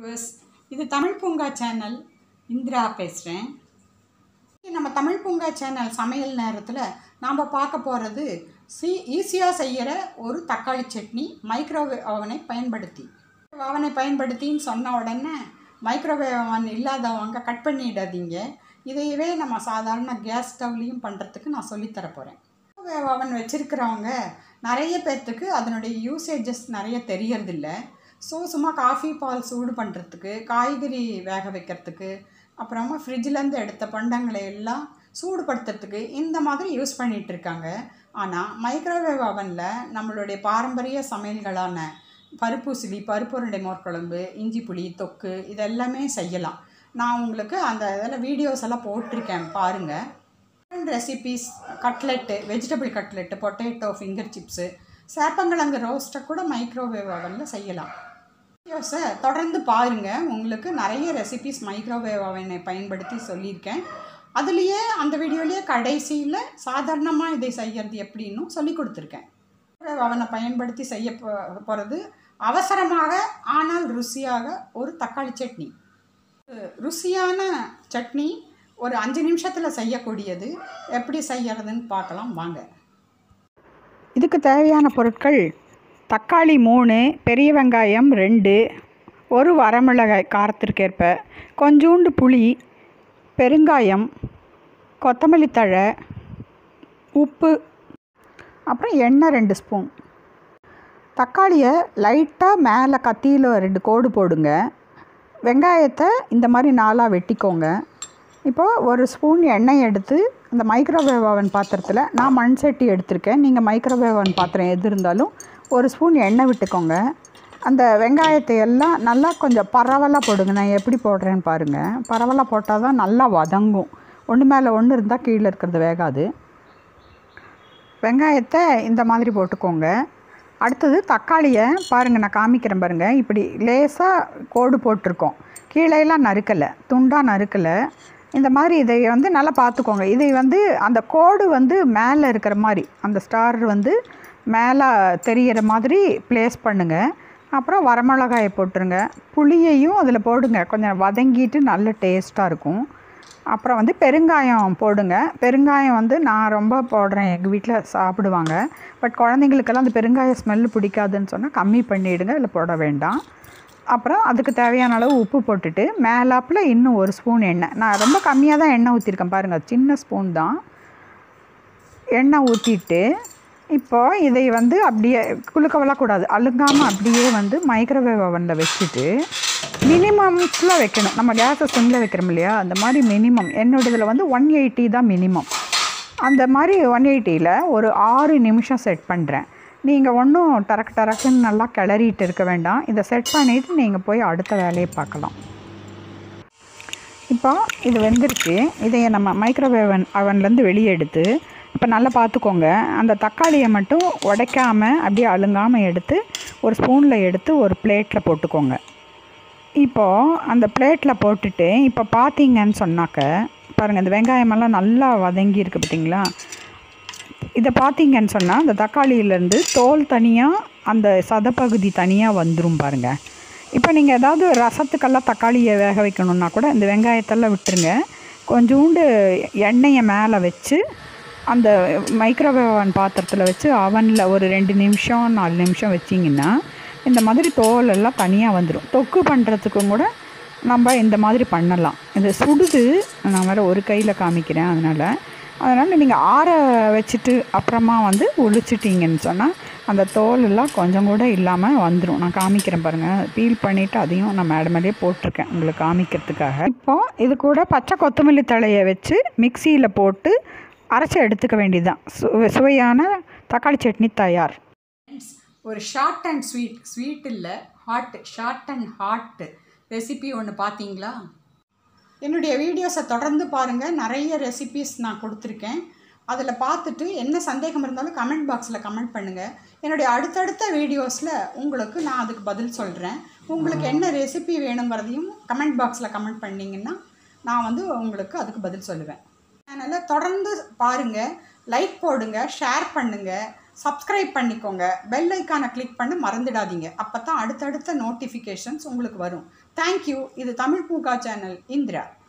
viewers, இது தமிழ் பூங்கா channel Indira பேசுகிறேன் நம்ம தமிழ் பூங்கா சேனல் சமையல் நேரத்தில் நாம் பார்க்க போகிறது சி ஈஸியாக செய்கிற ஒரு தக்காளி சட்னி மைக்ரோவேவ் அவனை பயன்படுத்தி அவனை பயன்படுத்தின்னு சொன்ன உடனே மைக்ரோவேவ் அவன் இல்லாதவங்க கட் பண்ணிடாதீங்க இதையவே நம்ம சாதாரண கேஸ் ஸ்டவ்லேயும் பண்ணுறதுக்கு நான் சொல்லித்தர போகிறேன் மைக்ரோவேவ் அவன் வச்சுருக்கிறவங்க நிறைய பேர்த்துக்கு அதனுடைய யூசேஜஸ் நிறைய தெரியறதில்ல ஸோ சும்மா காஃபி பால் சூடு பண்ணுறதுக்கு காய்கறி வேக வைக்கிறதுக்கு அப்புறமா ஃப்ரிட்ஜிலேருந்து எடுத்த பண்டங்களை எல்லாம் சூடுபடுத்துறதுக்கு இந்த மாதிரி யூஸ் பண்ணிகிட்டு இருக்காங்க ஆனால் மைக்ரோவேவ் அவனில் நம்மளுடைய பாரம்பரிய சமையல்களான பருப்பூசிலி பருப்புருண்டை மோர்க்குழம்பு இஞ்சி புளி தொக்கு இதெல்லாமே செய்யலாம் நான் உங்களுக்கு அந்த இதில் வீடியோஸ் எல்லாம் போட்டிருக்கேன் பாருங்கள் recipes cutlet vegetable cutlet potato finger chips சேப்பங்கிழங்கு ரோஸ்ட்டை கூட மைக்ரோவேவ் அவனில் செய்யலாம் வீடியோஸை தொடர்ந்து பாருங்கள் உங்களுக்கு நிறைய ரெசிபீஸ் மைக்ரோவேவ் அவனை பயன்படுத்தி சொல்லியிருக்கேன் அதுலேயே அந்த வீடியோலேயே கடைசியில் சாதாரணமாக இதை செய்யறது எப்படின்னும் சொல்லி கொடுத்துருக்கேன் மைக்ரோவேவ் அவனை பயன்படுத்தி செய்ய போ போகிறது அவசரமாக ஆனால் ருசியாக ஒரு தக்காளி சட்னி ருசியான சட்னி ஒரு அஞ்சு நிமிஷத்தில் செய்யக்கூடியது எப்படி செய்யறதுன்னு பார்க்கலாம் வாங்க இதுக்கு தேவையான பொருட்கள் தக்காளி மூணு பெரிய வெங்காயம் ரெண்டு ஒரு வரமிளகாய் காரத்திற்கேற்ப கொஞ்சூண்டு புளி பெருங்காயம் கொத்தமல்லி தழை உப்பு அப்புறம் எண்ணெய் ரெண்டு ஸ்பூன் தக்காளியை லைட்டாக மேலே கத்தியில் ரெண்டு கோடு போடுங்க வெங்காயத்தை இந்த மாதிரி நாலாக வெட்டிக்கோங்க இப்போது ஒரு ஸ்பூன் எண்ணெய் எடுத்து அந்த மைக்ரோவேவ் அவன் பாத்திரத்தில் நான் மண் சட்டி எடுத்திருக்கேன் நீங்கள் மைக்ரோவேவ் அவன் பாத்திரம் எது இருந்தாலும் ஒரு ஸ்பூன் எண்ணெய் விட்டுக்கோங்க அந்த வெங்காயத்தை எல்லாம் நல்லா கொஞ்சம் பரவலாக போடுங்க நான் எப்படி போடுறேன்னு பாருங்கள் பரவலாக போட்டால் தான் நல்லா வதங்கும் ஒன்று மேலே ஒன்று இருந்தால் கீழே இருக்கிறது வேகாது வெங்காயத்தை இந்த மாதிரி போட்டுக்கோங்க அடுத்தது தக்காளியை பாருங்கள் நான் காமிக்கிறேன் பாருங்கள் இப்படி லேசாக கோடு போட்டிருக்கோம் கீழேலாம் நறுக்கலை துண்டாக நறுக்கலை இந்த மாதிரி இதை வந்து நல்லா பார்த்துக்கோங்க இதை வந்து அந்த கோடு வந்து மேலே இருக்கிற மாதிரி அந்த ஸ்டார் வந்து மேலே தெரிகிற மாதிரி ப்ளேஸ் பண்ணுங்கள் அப்புறம் வரமிளகாயை போட்டுருங்க புளியையும் அதில் போடுங்க கொஞ்சம் வதங்கிட்டு நல்ல டேஸ்ட்டாக இருக்கும் அப்புறம் வந்து பெருங்காயம் போடுங்க பெருங்காயம் வந்து நான் ரொம்ப போடுறேன் எங்கள் வீட்டில் சாப்பிடுவாங்க பட் குழந்தைங்களுக்கெல்லாம் அந்த பெருங்காய ஸ்மெல்லு பிடிக்காதுன்னு சொன்னால் கம்மி பண்ணிவிடுங்க இதில் போட வேண்டாம் அப்புறம் அதுக்கு தேவையான அளவு உப்பு போட்டுட்டு மேலாப்பில் இன்னும் ஒரு ஸ்பூன் எண்ணெய் நான் ரொம்ப கம்மியாக தான் எண்ணெய் ஊற்றிருக்கேன் பாருங்கள் சின்ன ஸ்பூன் தான் எண்ணெய் ஊற்றிட்டு இப்போது இதை வந்து அப்படியே குலுக்க விடக்கூடாது அழுங்காமல் அப்படியே வந்து மைக்ரோவேவ் அவனில் வச்சுட்டு மினிமம்ஸில் வைக்கணும் நம்ம கேஸை சிம்மில் வைக்கிறோம் இல்லையா அந்த மாதிரி மினிமம் என்னோடதில் வந்து ஒன் எயிட்டி தான் மினிமம் அந்த மாதிரி ஒன் எயிட்டியில் ஒரு ஆறு நிமிஷம் செட் பண்ணுறேன் நீங்கள் ஒன்றும் டரக்கு டரக்குன்னு நல்லா கிளறிட்டு இருக்க வேண்டாம் இதை செட் பண்ணிவிட்டு நீங்கள் போய் அடுத்த வேலையை பார்க்கலாம் இப்போ இது வெந்துருச்சு இதை நம்ம மைக்ரோவேவ் அவன்லேருந்து வெளியே எடுத்து இப்போ நல்லா பார்த்துக்கோங்க அந்த தக்காளியை மட்டும் உடைக்காமல் அப்படியே அழுங்காமல் எடுத்து ஒரு ஸ்பூனில் எடுத்து ஒரு பிளேட்டில் போட்டுக்கோங்க இப்போது அந்த பிளேட்டில் போட்டுட்டு இப்போ பார்த்தீங்கன்னு சொன்னாக்க பாருங்கள் இந்த வெங்காயமெல்லாம் நல்லா வதங்கி இருக்குது பார்த்தீங்களா இதை பார்த்தீங்கன்னு சொன்னால் அந்த தக்காளியிலேருந்து தோல் தனியாக அந்த சதப்பகுதி தனியாக வந்துடும் பாருங்கள் இப்போ நீங்கள் ஏதாவது ரசத்துக்கெல்லாம் தக்காளியை வேக வைக்கணுன்னா கூட இந்த வெங்காயத்தெல்லாம் விட்டுருங்க கொஞ்சோண்டு எண்ணெயை மேலே வச்சு அந்த மைக்ரோவேவ் அவன் பாத்திரத்தில் வச்சு அவனில் ஒரு ரெண்டு நிமிஷம் நாலு நிமிஷம் வச்சிங்கன்னா இந்த மாதிரி தோல் எல்லாம் தனியாக வந்துடும் தொக்கு பண்ணுறதுக்கும் கூட நம்ம இந்த மாதிரி பண்ணலாம் இது சுடுது நான் வேறு ஒரு கையில் காமிக்கிறேன் அதனால் அதனால் நீங்கள் ஆற வச்சுட்டு அப்புறமா வந்து ஒழிச்சிட்டிங்கன்னு சொன்னால் அந்த தோல் எல்லாம் கொஞ்சம் கூட இல்லாமல் வந்துடும் நான் காமிக்கிறேன் பாருங்கள் பீல் பண்ணிவிட்டு அதையும் நான் மேடம் மேலேயே போட்டிருக்கேன் உங்களுக்கு காமிக்கிறதுக்காக இப்போது இது கூட பச்சை கொத்தமல்லி தழையை வச்சு மிக்சியில் போட்டு அரைச்சி எடுத்துக்க வேண்டியதுதான் சு சுவையான தக்காளி சட்னி தயார் ஒரு ஷார்ட் அண்ட் ஸ்வீட் ஸ்வீட் இல்லை hot short and hot recipe ஒன்று பார்த்தீங்களா என்னுடைய வீடியோஸை தொடர்ந்து பாருங்கள் நிறைய ரெசிபீஸ் நான் கொடுத்துருக்கேன் அதில் பார்த்துட்டு என்ன சந்தேகம் இருந்தாலும் கமெண்ட் பாக்ஸில் கமெண்ட் பண்ணுங்கள் என்னுடைய அடுத்தடுத்த வீடியோஸில் உங்களுக்கு நான் அதுக்கு பதில் சொல்கிறேன் உங்களுக்கு என்ன ரெசிபி வேணுங்கிறதையும் கமெண்ட் பாக்ஸில் கமெண்ட் பண்ணிங்கன்னா நான் வந்து உங்களுக்கு அதுக்கு பதில் சொல்லுவேன் அதனால் தொடர்ந்து பாருங்கள் லைக் போடுங்க ஷேர் பண்ணுங்கள் சப்ஸ்கிரைப் பண்ணிக்கோங்க பெல் ஐக்கானை கிளிக் பண்ண மறந்துடாதீங்க அப்போ தான் அடுத்தடுத்த நோட்டிஃபிகேஷன்ஸ் உங்களுக்கு வரும் தேங்க்யூ இது தமிழ் பூங்கா சேனல் இந்திரா